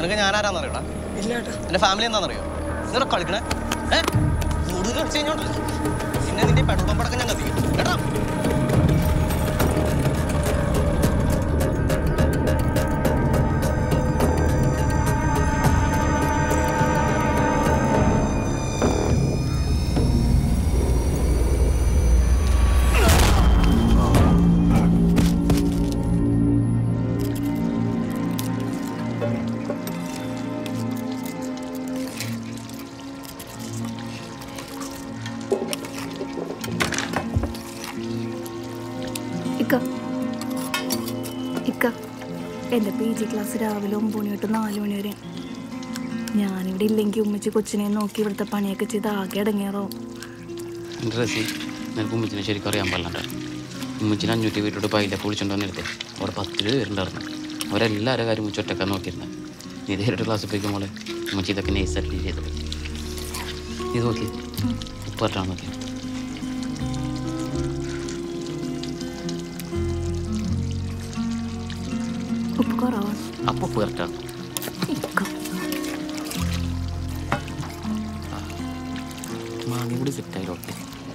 നിനക്ക് ഞാൻ ആരാന്നറിയടാ ഇല്ല ഏട്ടാ എന്റെ ഫാമിലി എന്താണെന്നറിയോ നിങ്ങളെ കളിക്കണേ ഏ കൂടുതൽ കളിച്ച് കഴിഞ്ഞോണ്ടല്ലോ പിന്നെ നിന്റെ പെട്രോൾ പമ്പടക്കം ഞാൻ കത്തിക്കും കേട്ടോ ഇക്ക ഇക്ക എൻ്റെ പി ജി ക്ലാസ് രാവിലെ ഒമ്പത് മണി തൊട്ട് നാല് മണി വരെ ഞാനിവിടെ ഇല്ലെങ്കിൽ ഉമ്മച്ചി കൊച്ചിനെ നോക്കി ഇവിടുത്തെ പണിയൊക്കെ ചെയ്ത് ആകെ അടങ്ങിയാറാവും എൻ്റെ റസി നിനക്ക് ഉമ്മച്ചിനെ ശരിക്കും അറിയാൻ പാടില്ല ഉമ്മച്ചിനെ അഞ്ഞൂറ്റി വീട്ടോട് പൈലൊക്കെ വിളിച്ചോണ്ട് വന്നിരുത്തേ അവിടെ പത്ത് രൂപ പേരുണ്ടായിരുന്നു അവരെല്ലാവരുടെ കാര്യം ഉമ്മച്ചി ഒറ്റക്കാൻ നോക്കിയിരുന്നത് നീ നേരിട്ട് ക്ലാസ്സിൽ പോയിക്കും മോളെ ഉമ്മച്ചി ഇതൊക്കെ നൈസായിട്ട് ചെയ്തത് ഇത് നോക്കി ഉപ്പായിട്ടാണ് നോക്കി ഉപ്പ് കുറവാണ് അപ്പോൾ ഉപ്പ് കറക്റ്റാണ് ഇക്ക മാങ്ങ കൂടി സെറ്റായി ഓക്കെ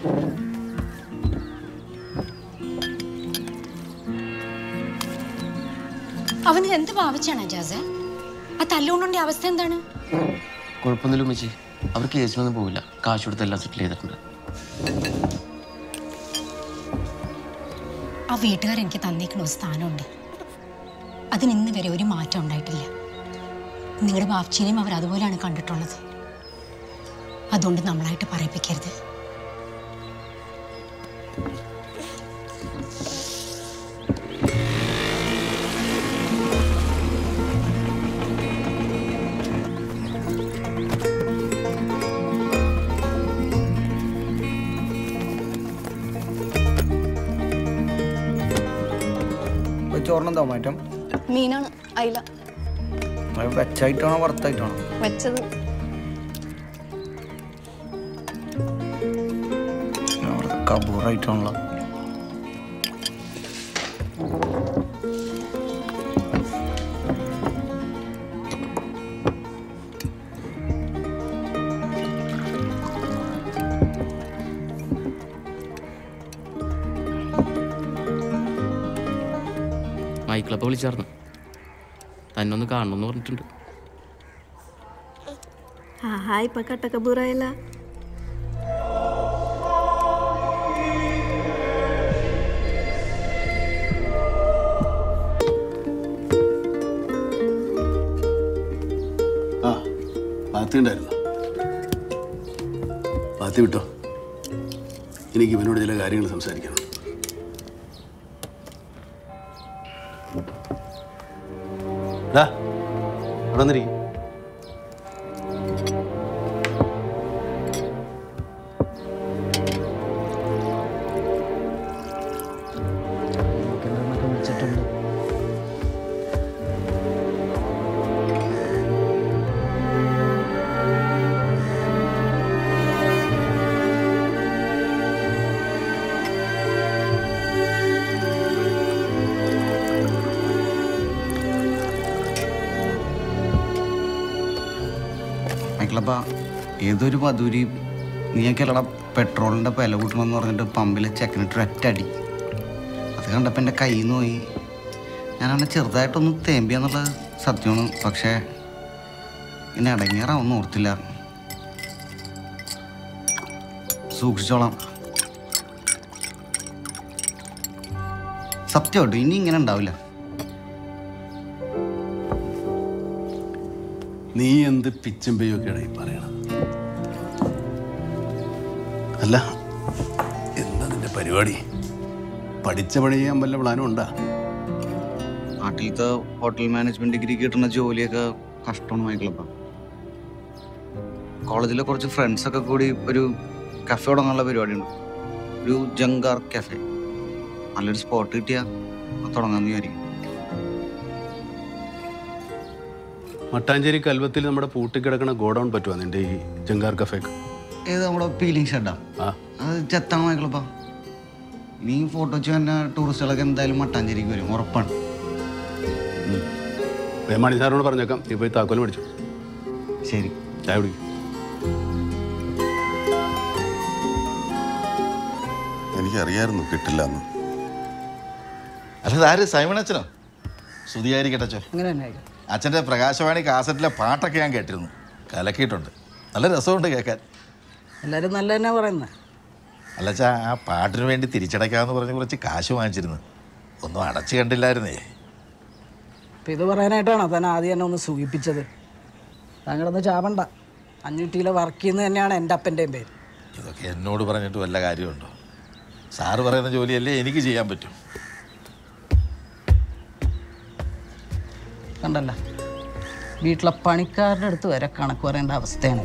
അവന് എന്ത് ഭാവിച്ചാണ് ജാസ് ആ തല്ലുകൊണ്ടുണ്ട അവസ്ഥ എന്താണ് കുഴപ്പമൊന്നുമില്ല ഉമ്മച്ചി അവർ കേസിലൊന്നും പോവില്ല കാശ് കൊടുത്ത് എല്ലാം സെറ്റിൽ ചെയ്തിട്ടുണ്ട് ആ വീട്ടുകാർ എനിക്ക് തന്നേക്കണ ഒരു സ്ഥാനമുണ്ട് അതിന് ഇന്ന് വരെ ഒരു മാറ്റം ഉണ്ടായിട്ടില്ല നിങ്ങളുടെ ബാപ്ചിനെയും അവർ അതുപോലെയാണ് കണ്ടിട്ടുള്ളത് അതുകൊണ്ട് നമ്മളായിട്ട് പറയിപ്പിക്കരുത് ചോറിനെന്താ മാറ്റം മീനാണ് അയില വെച്ചായിട്ടാണോ വറുത്തായിട്ടാണോ വെച്ചത് കബൂറായിട്ടാണല്ലോ മൈക്കിളപ്പം വിളിച്ചായിരുന്നു തന്നെ ഒന്ന് കാണണമെന്ന് പറഞ്ഞിട്ടുണ്ട് ആഹാ ഇപ്പൊ കട്ടക്കബൂറായല്ല ആ പാത്തി ഉണ്ടായിരുന്നു പാത്തി വിട്ടോ എനിക്ക് ഇവനോട് ചില കാര്യങ്ങൾ സംസാരിക്കണം ഡാ, ഇവിടെ വന്നിരിക്ക്. മൈക്കിളപ്പ ഏതൊരു പതൂരി നീയൊക്കെയല്ലടാ പെട്രോളിൻ്റെ വില കൂട്ടണമെന്ന് പറഞ്ഞിട്ട് പമ്പിൽ ചെക്കനിട്ട് ഒറ്റടി അത് കണ്ടപ്പോൾ എൻ്റെ കയ്യിൽ നിന്ന് പോയി ഞാനവനെ ചെറുതായിട്ടൊന്ന് തേമ്പിയെന്നുള്ളത് സത്യമാണ് പക്ഷേ ഇനി അടങ്ങിയാറാവൊന്നും ഓർത്തില്ല സൂക്ഷിച്ചോളാം സത്യമായിട്ടും ഇനി ഇങ്ങനെ ഉണ്ടാവില്ല നീ എന്ത് പിച്ചും പെയ്യൊക്കെയാണ് ഈ പറയണത് അല്ല എന്താ നിന്റെ പരിപാടി പഠിച്ച പണി ചെയ്യാൻ വല്ല പ്ലാനും ഉണ്ടാ നാട്ടിലത്തെ ഹോട്ടൽ മാനേജ്മെന്റ് ഡിഗ്രി കിട്ടുന്ന ജോലിയൊക്കെ കഷ്ടമാണ് മൈക്കിളപ്പ കോളേജിലെ കുറച്ച് ഫ്രണ്ട്സ് ഒക്കെ കൂടി ഒരു കഫേ തുടങ്ങാനുള്ള പരിപാടിയുണ്ട് ഒരു ജങ്കാർ കഫേ നല്ലൊരു സ്പോട്ട് കിട്ടിയാൽ തുടങ്ങാന്ന് വിചാരിക്കും മട്ടാഞ്ചേരി കൽവത്തിൽ നമ്മുടെ പൂട്ടിക്കിടക്കണ ഗോഡൗൺ പറ്റുവാ നിന്റെ ഈ ജങ്കാർ കഫേക്ക് ഏത് നമ്മുടെ പീലിംഗ് ഷെഡാ ആ അത് ചെത്താണ് മൈക്കിളപ്പ നീ ഫോട്ടോ വെച്ച് തന്നെ ടൂറിസ്റ്റുകളൊക്കെ എന്തായാലും മട്ടാഞ്ചേരിക്ക് വരും ഉറപ്പാണ് ഞാൻ മണി സാറിനോട് പറഞ്ഞേക്കാം നീ പോയി താക്കോൽ മേടിച്ചു ശരി ചായ കുടിക്കും എനിക്കറിയായിരുന്നു കിട്ടില്ല എന്ന് അല്ല ഇതാര് സൈമൺ അച്ഛനോ സ്തുതിയായിരിക്കട്ടെ അച്ഛോ അങ്ങനെ തന്നെ അച്ഛൻ്റെ പ്രകാശവാണി കാസറ്റിലെ പാട്ടൊക്കെ ഞാൻ കേട്ടിരുന്നു കലക്കിയിട്ടുണ്ട് നല്ല രസമുണ്ട് കേൾക്കാൻ എല്ലാവരും നല്ല തന്നെ പറയുന്നത് അല്ല അച്ഛാ ആ പാട്ടിന് വേണ്ടി തിരിച്ചടയ്ക്കാമെന്ന് പറഞ്ഞ് കുറച്ച് കാശ് വാങ്ങിച്ചിരുന്നു ഒന്നും അടച്ചു കണ്ടില്ലായിരുന്നേ അപ്പം ഇത് പറയാനായിട്ടാണോ താൻ ആദ്യം എന്നെ ഒന്ന് സൂചിപ്പിച്ചത് താങ്കളൊന്ന് ചാവണ്ട അഞ്ഞൂറ്റി കിലോ വർക്ക് ചെയ്യുന്നത് തന്നെയാണ് എൻ്റെ അപ്പൻ്റെയും പേര് ഇതൊക്കെ എന്നോട് പറഞ്ഞിട്ട് വല്ല കാര്യമുണ്ടോ സാറ് പറയുന്ന ജോലിയല്ലേ എനിക്ക് ചെയ്യാൻ പറ്റും കണ്ടല്ല വീട്ടിലെ പണിക്കാരുടെ അടുത്ത് വരെ കണക്ക് പറയേണ്ട അവസ്ഥയാണ്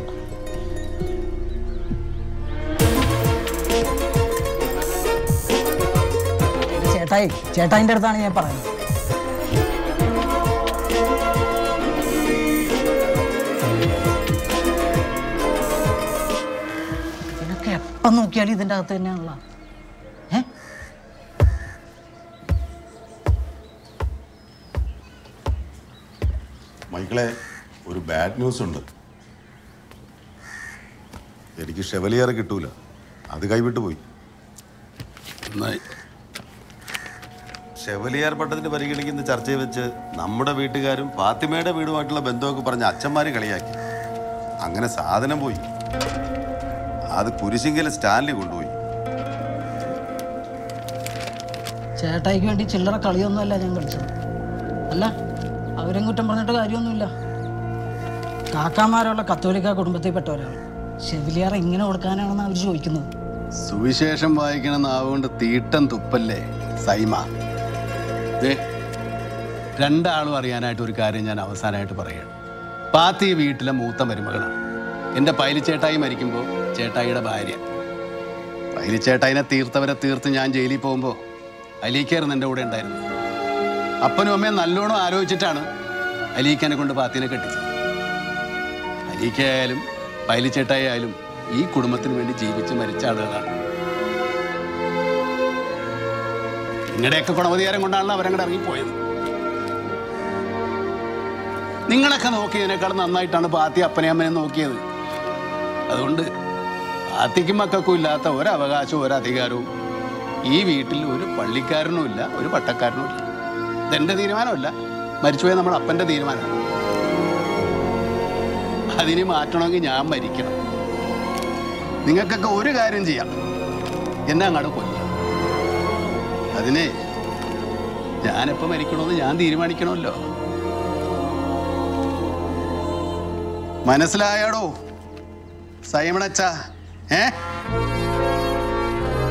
എന്റെ ചേട്ടായി ചേട്ടായിൻ്റെ അടുത്താണ് ഞാൻ പറയുന്നത് ഇതിനൊക്കെ എപ്പം നോക്കിയാലും ഇതിൻ്റെ അകത്ത് തന്നെയാണല്ലോ ഏ മൈക്കിളെ ഒരു ബാഡ് ന്യൂസ് ഉണ്ട് എനിക്ക് ഷെവലിയർ കിട്ടൂല അത് കൈവിട്ടു പോയി നന്നായി ഷെവലിയർ പട്ടത്തിന് പരിഗണിക്കുന്ന ചർച്ചയിൽ വെച്ച് നമ്മുടെ വീട്ടുകാരും ഫാത്തിമയുടെ വീടുമായിട്ടുള്ള ബന്ധമൊക്കെ പറഞ്ഞ് അച്ഛന്മാര് കളിയാക്കി അങ്ങനെ സാധനം പോയി അത് കുരിശിങ്കൽ സ്റ്റാൻലി കൊണ്ടുപോയി ചേട്ടായിക്ക് വേണ്ടി ചില്ലറ കളിയൊന്നുമല്ല ഞാൻ കളിച്ചത് അല്ല അവരും കുറ്റം പറഞ്ഞിട്ട് കാര്യമൊന്നുമില്ല കാക്കാമാരുള്ള കത്തോലിക്ക കുടുംബത്തിൽപ്പെട്ടവരാണ് ഷെവിലിയർ ഇങ്ങനെ കൊടുക്കാനാണെന്ന് അവർ ചോദിക്കുന്നത് സുവിശേഷം വായിക്കണ നാവുകൊണ്ട് തീട്ടം തുപ്പല്ലേ സൈമ ദേ രണ്ടാളും അറിയാനായിട്ട് ഒരു കാര്യം ഞാൻ അവസാനമായിട്ട് പറയുകയാണ് പാത്തി വീട്ടിലെ മൂത്ത മരുമകളാണ് എൻ്റെ പൈലിച്ചേട്ടായി മരിക്കുമ്പോൾ ചേട്ടായിയുടെ ഭാര്യ പൈലിച്ചേട്ടായിനെ തീർത്തവരെ തീർത്ത് ഞാൻ ജയിലിൽ പോകുമ്പോൾ അലീക്കായിരുന്നു എൻ്റെ കൂടെ ഉണ്ടായിരുന്നത് അപ്പനും അമ്മയും നല്ലോണം ആലോചിച്ചിട്ടാണ് അലീക്കനെ കൊണ്ട് പാത്തിനെ കെട്ടിച്ചത് അലീക്കയായാലും പൈലിച്ചേട്ടായി ആയാലും ഈ കുടുംബത്തിന് വേണ്ടി ജീവിച്ച് മരിച്ച ആളുകളാണ് നിങ്ങളുടെയൊക്കെ ഗുണവധികാരം കൊണ്ടാണല്ലോ അവരങ്ങോട്ട് ഇറങ്ങിപ്പോയത് നിങ്ങളൊക്കെ നോക്കിയതിനേക്കാൾ നന്നായിട്ടാണ് പാത്തി അപ്പനെ അമ്മനെ നോക്കിയത് അതുകൊണ്ട് പാത്തിക്കും മക്കൾക്കും ഇല്ലാത്ത ഒരവകാശവും ഒരധികാരവും ഈ വീട്ടിൽ ഒരു പള്ളിക്കാരനും ഇല്ല ഒരു പട്ടക്കാരനും ഇല്ല ഇതെന്റെ തീരുമാനമല്ല മരിച്ചുപോയ നമ്മുടെ അപ്പന്റെ തീരുമാനമാണ് അതിന് മാറ്റണമെങ്കിൽ ഞാൻ മരിക്കണം നിങ്ങൾക്കൊക്കെ ഒരു കാര്യം ചെയ്യാം എന്നെ അങ്ങോട്ട് കൊല്ലാം അതിനെ ഞാനെപ്പോൾ മരിക്കണമെന്ന് ഞാൻ തീരുമാനിക്കണമല്ലോ മനസ്സിലായാടോ സൈമണച്ച ഏ